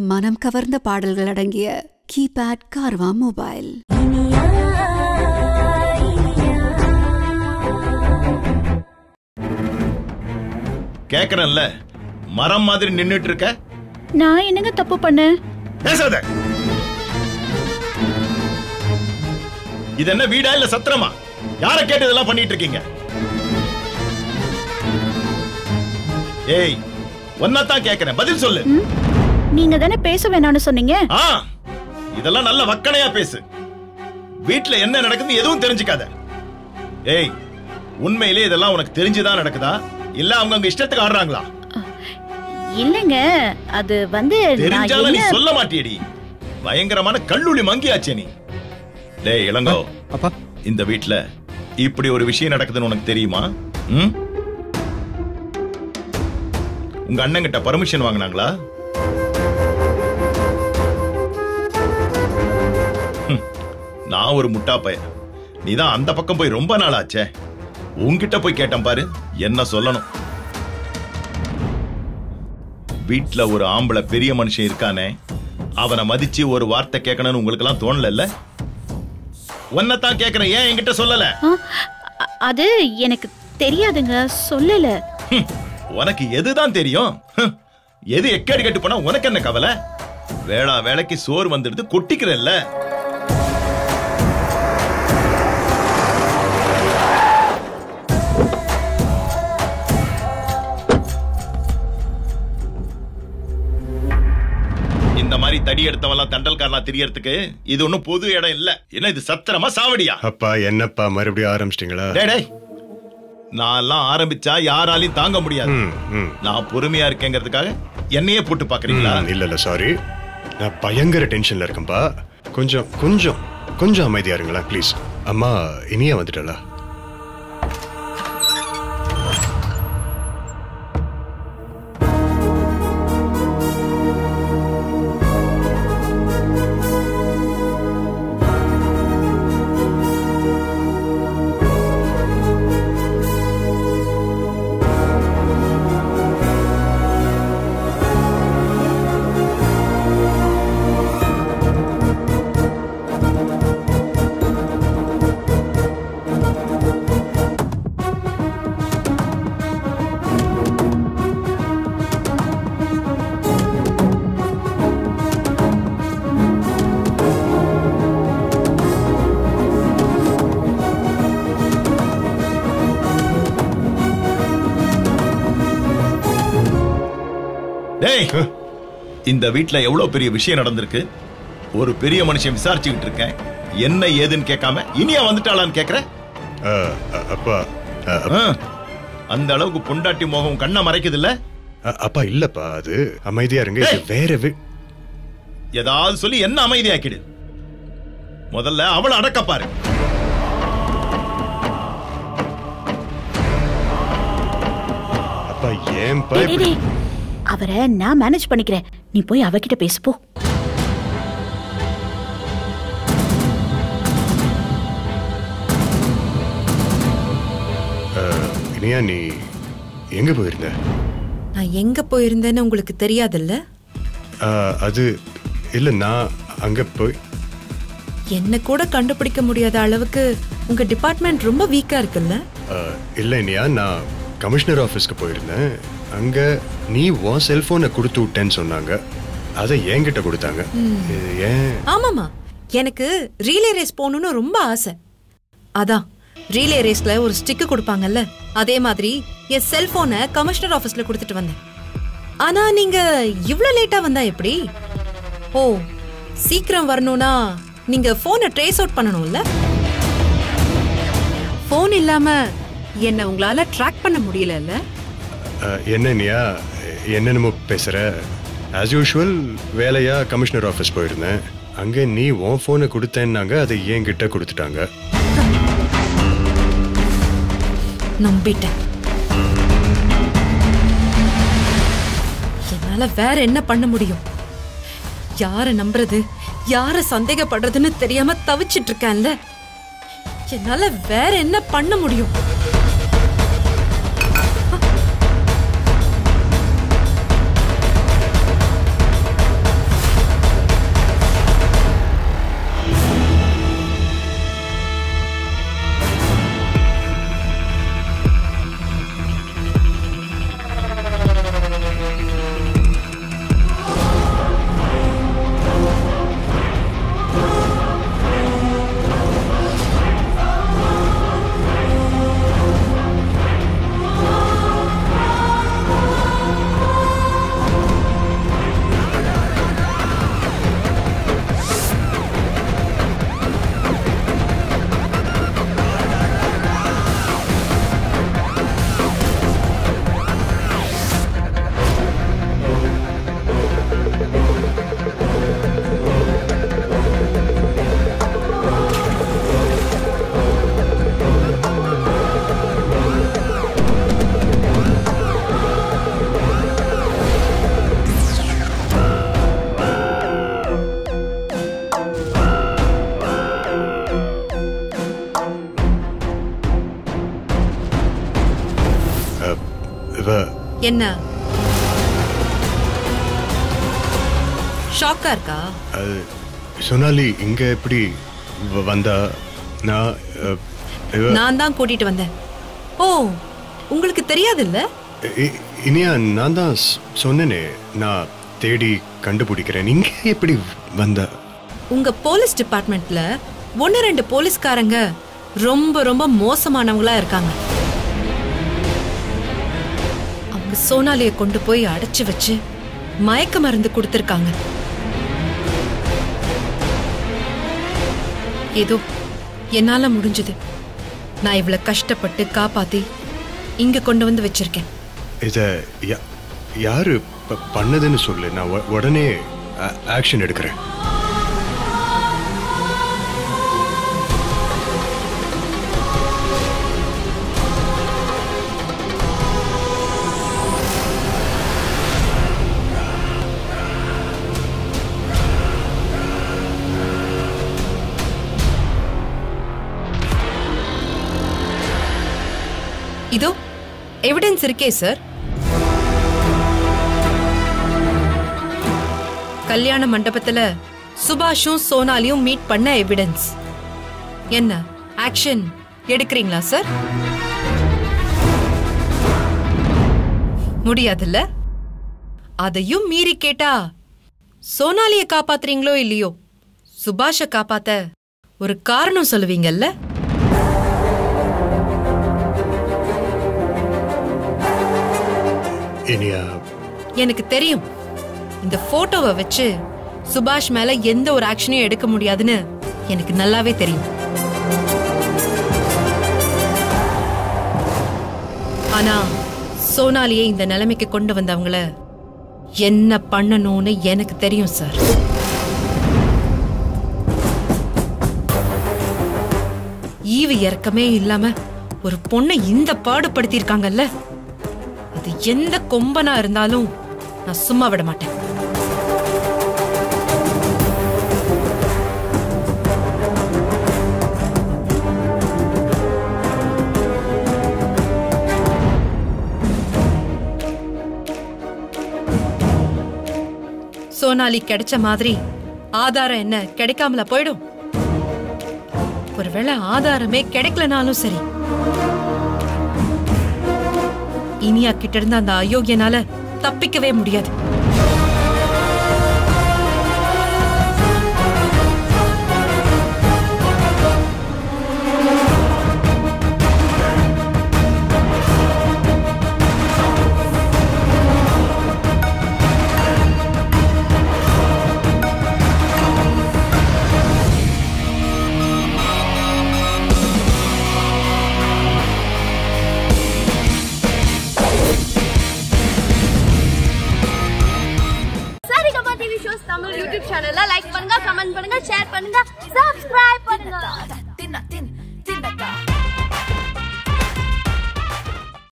மனம் கவர்ந்த பாடல்கள் அடங்கிய கீபேட் கார்வா மொபைல் கேக்குறேன்ல மரம் மாதிரி நின்னுட்டு இருக்க நான் என்னங்க தப்பு பண்ணேன் பேசாத இது என்ன வீடா இல்ல சத்திரமா யார கேட்டு இதெல்லாம் பண்ணிட்டு இருக்கீங்க ஏய் ஒன்னதான் கேக்குறேன் பதில் சொல்லு நீங்க தானே பேச வேணாம்னு சொன்னீங்க ஆ இதெல்லாம் நல்ல வக்கனையா பேசு வீட்ல என்ன நடக்குதுன்னு எதுவும் தெரிஞ்சுக்காத ஏய் உண்மையிலே இதெல்லாம் உனக்கு தெரிஞ்சுதான் நடக்குதா இல்ல அவங்க அங்க இஷ்டத்துக்கு ஆடுறாங்களா இல்லங்க அது வந்து நான் தெரிஞ்சாலும் நீ என்ன சொல்ல மாட்டியடி பயங்கரமான கல்லூலி மங்கியாச்சே நீ டேய் இளங்கோ அப்பா இந்த வீட்ல இப்படி ஒரு விஷயம் நடக்குதுன்னு உனக்கு தெரியுமா ம்? உங்க அண்ணன் கிட்ட பர்மிஷன் வாங்குனாங்களா ஹம், நான் ஒரு முட்டா பையன் நீதான் அந்த பக்கம் போய் ரொம்ப நாள் ஆச்சே உன்கிட்ட போய் கேட்டேன் பாரு என்ன சொல்லணும் வீட்ல ஒரு ஆம்பளை பெரிய மனுஷன் இருக்கானே அவனை மதிச்சு ஒரு வார்த்தை கேட்கணும்னு உங்களுக்கு எல்லாம் தோணல உன்னைத்தான் கேக்குறேன் ஏன் என்கிட்ட சொல்லல ஆ, அ- அது எனக்கு தெரியாதுங்க சொல்லல ஹம், உனக்கு எதுதான் தெரியும் ஹம், எது எக்கடி கட்டு போனா உனக்கு என்ன கவலை வேளா வேலைக்கு சோறு வந்துடுது கொட்டிக்கிறல்ல இந்த மாதிரி தடி எடுத்தவெல்லாம் தண்டல்காரனா தெரியறதுக்கு இது ஒண்ணும் பொது இடம் இல்ல என்ன இது சத்திரமா சாவடியா அப்பா என்னப்பா மறுபடியும் ஆரம்பிச்சிட்டீங்களா டேய் டேய் நான் எல்லாம் ஆரம்பிச்சா யாராலையும் தாங்க முடியாது ம், ம். நான் பொறுமையா இருக்கேங்கிறதுக்காக என்னையே போட்டு பாக்குறீங்களா ம், இல்ல இல்ல சாரி நான் பயங்கர டென்ஷன்ல இருக்கேன்பா கொஞ்சம் கொஞ்சம் கொஞ்சம் அமைதியா இருங்களேன் ப்ளீஸ் அம்மா இனியா வந்துட்டலா டேய் இந்த வீட்ல எவ்வளவு பெரிய விஷயம் நடந்திருக்கு ஒரு பெரிய மனுஷன் விசாரிச்சுக்கிட்டு இருக்கேன் என்ன ஏதுன்னு கேட்காம இனியா வந்துட்டாளான்னு கேக்குற அப்பா அ, ஆ, அந்த அளவுக்கு பொண்டாட்டி மோகம் கண்ணை மறைக்குது இல்ல அ- அப்பா இல்லப்பா அது அமைதியா இருங்க இது வேற வி- ஏதாவது சொல்லி என்ன அமைதியாக்கிடு முதல்ல அவளை அடக்க பாரு அப்பா ஏன்பா டேய், டேய், இப்படி- டேய். அவரை நான் மேனேஜ் பண்ணிக்கிறேன் நீ போய் அவகிட்ட பேசு போ இனியா நீ எங்க போயிருந்த நான் எங்க போயிருந்தேன்னு உங்களுக்கு தெரியாதுல்ல அ, அது இல்ல நான் அங்க போய் என்ன கூட கண்டுபிடிக்க முடியாத அளவுக்கு உங்க டிபார்ட்மெண்ட் ரொம்ப வீக்கா இருக்குல்ல அ, இல்ல இனியா நான் கமிஷனர் ஆஃபீஸ்க்கு போயிருந்தேன் அங்க நீ உன் செல்போனை கொடுத்து விட்டேன்னு சொன்னாங்க அதை என்கிட்ட கொடுத்தாங்க இது ஏன் ஆமாமா எனக்கு ரீலே ரேஸ் போகணும்னு ரொம்ப ஆசை அதான் ரீலே ரேஸ்ல ஒரு ஸ்டிக்கு கொடுப்பாங்கல்ல அதே மாதிரி என் செல்போனை கமிஷனர் ஆபீஸ்ல கொடுத்துட்டு வந்தேன் ஆனா நீங்க இவ்ளோ லேட்டா வந்தா எப்படி ஓ சீக்கிரம் வரணும்னா நீங்க போனை ட்ரேஸ் அவுட் பண்ணணும்ல போன் இல்லாம என்ன உங்களால ட்ராக் பண்ண முடியலல்ல அஹ், என்ன இனியா என்னென்னமோ பேசுற ஆஸ் யூஷுவல் வேலையா கமிஷனர் ஆஃபீஸ் போயிருந்தேன் அங்க நீ உன் ஃபோனை கொடுத்தேன்னாங்க அதை என்கிட்ட கொடுத்துட்டாங்க நம்பிட்டேன் என்னால வேற என்ன பண்ண முடியும் யார நம்புறது யார சந்தேகப்படுறதுன்னு தெரியாம தவிச்சிட்டு இருக்கேன்ல என்னால வேற என்ன பண்ண முடியும் என்ன ஷாக்கா இருக்கா அது சொனாலி இங்க எப்படி வ- வந்தா நான் அஹ், இவ- நான் தான் கூட்டிட்டு வந்தேன் ஓ உங்களுக்கு தெரியாதுல்ல இ- இனியா நான் தான் ஸ்- சொன்னேனே நான் தேடி கண்டுபிடிக்கிறேன் நீங்க எப்படி வந்தா உங்க போலீஸ் டிபார்ட்மெண்ட்ல ஒன்னு ரெண்டு போலீஸ்காரங்க ரொம்ப ரொம்ப மோசமானவங்களா இருக்காங்க அவங்க சோனாலிய கொண்டு போய் அடைச்சு வச்சு மயக்க மருந்து கொடுத்திருக்காங்க ஏதோ என்னால முடிஞ்சது நான் இவ்வளவு கஷ்டப்பட்டு காப்பாத்தி இங்க கொண்டு வந்து வச்சிருக்கேன் இத யா- யாரு ப- பண்ணதுன்னு சொல்லு நான் உ- உடனே ஆக்ஷன் எடுக்கிறேன் இதோ எவிடன்ஸ் இருக்கே சார் கல்யாண மண்டபத்துல சுபாஷும் சோனாலியும் மீட் பண்ண எவிடன்ஸ் என்ன ஆக்ஷன் எடுக்கிறீங்களா சார் முடியாதுல்ல அதையும் மீறி கேட்டா சோனாலிய காப்பாத்துறீங்களோ இல்லையோ சுபாஷ காப்பாத்த ஒரு காரணம் சொல்லுவீங்கல்ல இனியா எனக்கு தெரியும் இந்த போட்டோவை வச்சு சுபாஷ் மேல எந்த ஒரு ஆக்ஷனையும் எடுக்க முடியாதுன்னு எனக்கு நல்லாவே தெரியும் ஆனா சோனாலியை இந்த நிலைமைக்கு கொண்டு வந்தவங்கள என்ன பண்ணணும்னு எனக்கு தெரியும் சார் ஈவு இறக்கமே இல்லாம ஒரு பொண்ணை இந்த பாடுபடுத்தியிருக்காங்கல்ல அது எந்த கொம்பனா இருந்தாலும் நான் சும்மா விட மாட்டேன் சோனாலி கிடைச்ச மாதிரி ஆதாரம் என்ன கிடைக்காமல போயிடும் ஒருவேளை ஆதாரமே கிடைக்கலனாலும் சரி இனியா கிட்ட இருந்து அந்த அயோக்கியனால தப்பிக்கவே முடியாது Saregama TV shows Tamil YouTube சேனல்ல லைக் பண்ணுங்க கமெண்ட் பண்ணுங்க ஷேர் பண்ணுங்க சப்ஸ்கிரைப் பண்ணுங்க